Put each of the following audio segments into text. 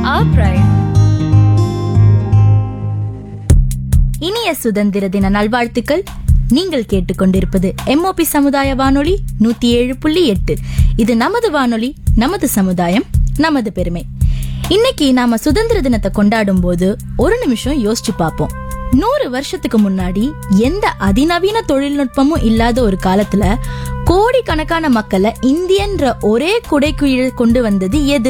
our pride. இனிய சுதந்திர தின நல்வாழ்த்துக்கள் நீங்கள் கேட்டுக்கொண்டிருப்பது எம்ஓபி சமுதாய வானொலி நூத்தி ஏழு புள்ளி எட்டு இது நமது வானொலி நமது சமுதாயம் நமது பெருமை இன்னைக்கு நாம சுதந்திர தினத்தை கொண்டாடும் போது ஒரு நிமிஷம் யோசிச்சு பார்ப்போம் நூறு வருஷத்துக்கு முன்னாடி எந்த அதிநவீன தொழில்நுட்பமும் இல்லாத ஒரு காலத்துல கோடிக்கணக்கான மக்களை இந்தியன்ற ஒரே குடைக்குழில் கொண்டு வந்தது எது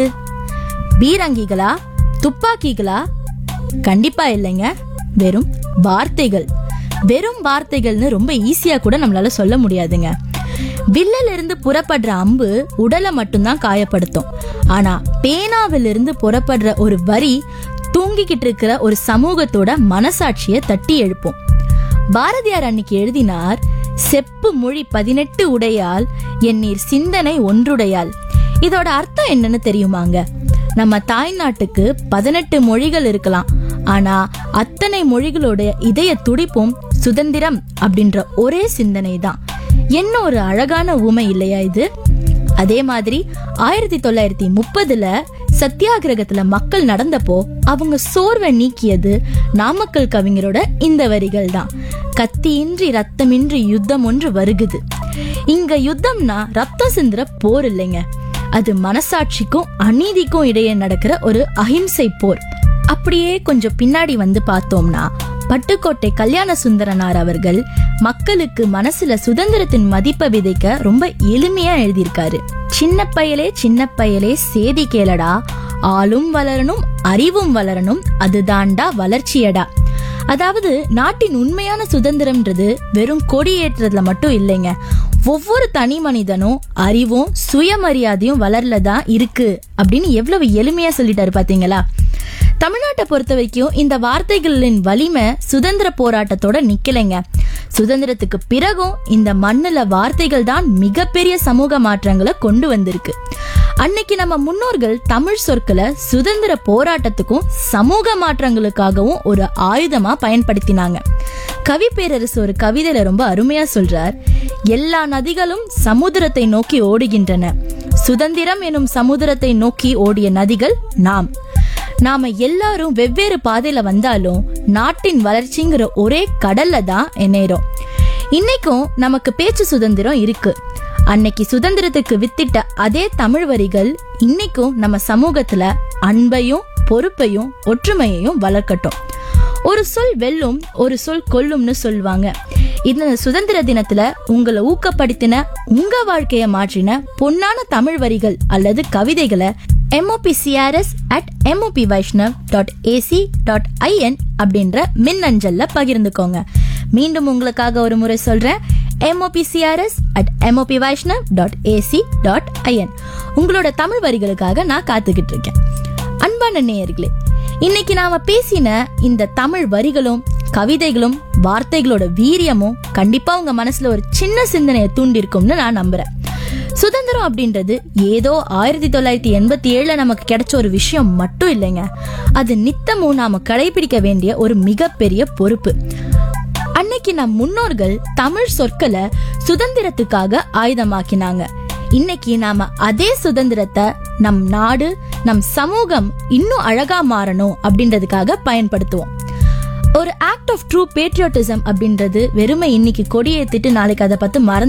பீரங்கிகளா துப்பாக்கிகளா கண்டிப்பா இல்லைங்க வெறும் வார்த்தைகள் வெறும் வார்த்தைகள்னு ரொம்ப ஈஸியா கூட நம்மளால சொல்ல முடியாதுங்க வில்லில் இருந்து புறப்படுற அம்பு உடலை மட்டும்தான் காயப்படுத்தும் ஆனா பேனாவில் இருந்து புறப்படுற ஒரு வரி தூங்கிக்கிட்டு இருக்கிற ஒரு சமூகத்தோட மனசாட்சியை தட்டி எழுப்பும் பாரதியார் அன்னைக்கு எழுதினார் செப்பு மொழி பதினெட்டு உடையால் எண்ணீர் சிந்தனை ஒன்றுடையால் இதோட அர்த்தம் என்னன்னு தெரியுமாங்க நம்ம தாய்நாட்டுக்கு பதினெட்டு மொழிகள் இருக்கலாம் ஆனா அத்தனை மொழிகளோட இதய துடிப்பும் சுதந்திரம் அப்படின்ற ஒரே சிந்தனை தான் என்ன ஒரு அழகான ஊமை இல்லையா இது அதே மாதிரி ஆயிரத்தி தொள்ளாயிரத்தி முப்பதுல சத்தியாகிரகத்துல மக்கள் நடந்தப்போ அவங்க சோர்வை நீக்கியது நாமக்கல் கவிஞரோட இந்த வரிகள் தான் கத்தியின்றி ரத்தமின்றி யுத்தம் ஒன்று வருகுது இங்க யுத்தம்னா ரத்தம் சிந்துற போர் இல்லைங்க அது மனசாட்சிக்கும் அநீதிக்கும் இடையே நடக்கிற ஒரு அஹிம்சை போர் அப்படியே கொஞ்சம் பின்னாடி வந்து பார்த்தோம்னா பட்டுக்கோட்டை கல்யாண சுந்தரனார் அவர்கள் மக்களுக்கு மனசுல சுதந்திரத்தின் மதிப்பை விதைக்க ரொம்ப எளிமையா எழுதியிருக்காரு சின்ன பயலே சின்ன பயலே சேதி கேளடா ஆளும் வளரணும் அறிவும் வளரணும் அதுதான்டா வளர்ச்சியடா அதாவது நாட்டின் உண்மையான சுதந்திரம்ன்றது வெறும் கொடியேற்றதுல மட்டும் இல்லைங்க ஒவ்வொரு தனி மனிதனும் அறிவும் சுயமரியாதையும் வளரலதான் இருக்கு அப்படின்னு எவ்வளவு எளிமையா சொல்லிட்டாரு பாத்தீங்களா தமிழ்நாட்டை பொறுத்த வரைக்கும் இந்த வார்த்தைகளின் வலிமை சுதந்திர போராட்டத்தோட நிக்கலைங்க சுதந்திரத்துக்கு பிறகும் இந்த மண்ணுல வார்த்தைகள் தான் மிகப்பெரிய சமூக மாற்றங்களை கொண்டு வந்திருக்கு அன்னைக்கு நம்ம முன்னோர்கள் தமிழ் சொற்களை சுதந்திர போராட்டத்துக்கும் சமூக மாற்றங்களுக்காகவும் ஒரு ஆயுதமா பயன்படுத்தினாங்க கவி பேரரசு ஒரு கவிதையில ரொம்ப அருமையா சொல்றார் எல்லா நதிகளும் சமுத்திரத்தை நோக்கி ஓடுகின்றன சுதந்திரம் எனும் சமுத்திரத்தை நோக்கி ஓடிய நதிகள் நாம் நாம எல்லாரும் வெவ்வேறு பாதையில வந்தாலும் நாட்டின் வளர்ச்சிங்கிற ஒரே கடல்ல தான் இணையறோம் இன்னைக்கும் நமக்கு பேச்சு சுதந்திரம் இருக்கு அன்னைக்கு சுதந்திரத்துக்கு வித்திட்ட அதே தமிழ் வரிகள் இன்னைக்கும் நம்ம சமூகத்துல அன்பையும் பொறுப்பையும் ஒற்றுமையையும் வளர்க்கட்டும் ஒரு சொல் வெல்லும் ஒரு சொல் கொல்லும்னு சொல்லுவாங்க இந்த சுதந்திர தினத்துல உங்களை ஊக்கப்படுத்தின உங்க வாழ்க்கைய மாற்றின பொன்னான தமிழ் வரிகள் அல்லது கவிதைகளை MOP CRS at MOP Vaishnav dot AC dot IN அப்படின்ற மின்னஞ்சல்ல பகிர்ந்துக்கோங்க மீண்டும் உங்களுக்காக ஒரு முறை சொல்றேன் MOP CRS at MOP Vaishnav dot AC dot IN உங்களோட தமிழ் வரிகளுக்காக நான் காத்துக்கிட்டு இருக்கேன் அன்பான நேயர்களே இன்னைக்கு நாம பேசின இந்த தமிழ் வரிகளும் கவிதைகளும் வார்த்தைகளோட வீரியமும் கண்டிப்பா உங்க மனசுல ஒரு சின்ன சிந்தனையை தூண்டிருக்கும்னு நான் நம்புறேன் சுதந்திரம் அப்படின்றது ஏதோ ஆயிரத்தி தொள்ளாயிரத்தி எண்பத்தி ஏழுல நமக்கு கிடைச்ச ஒரு விஷயம் மட்டும் இல்லைங்க அது நித்தமும் நாம கடைபிடிக்க வேண்டிய ஒரு மிகப்பெரிய பொறுப்பு அன்னைக்கு நம் முன்னோர்கள் தமிழ் சொற்களை சுதந்திரத்துக்காக ஆயுதமாக்கினாங்க இன்னைக்கு நாம அதே சுதந்திரத்தை நம் நாடு நம் சமூகம் இன்னும் அழகா மாறணும் அப்படின்றதுக்காக பயன்படுத்துவோம் ஒரு ஆக்ட் ஆஃப் ட்ரூ பேட்ரியாட்டிசம் அப்படின்றது வெறுமை இன்னைக்கு கொடியேத்திட்டு நாளைக்கு அதை பார்த்து மறந்து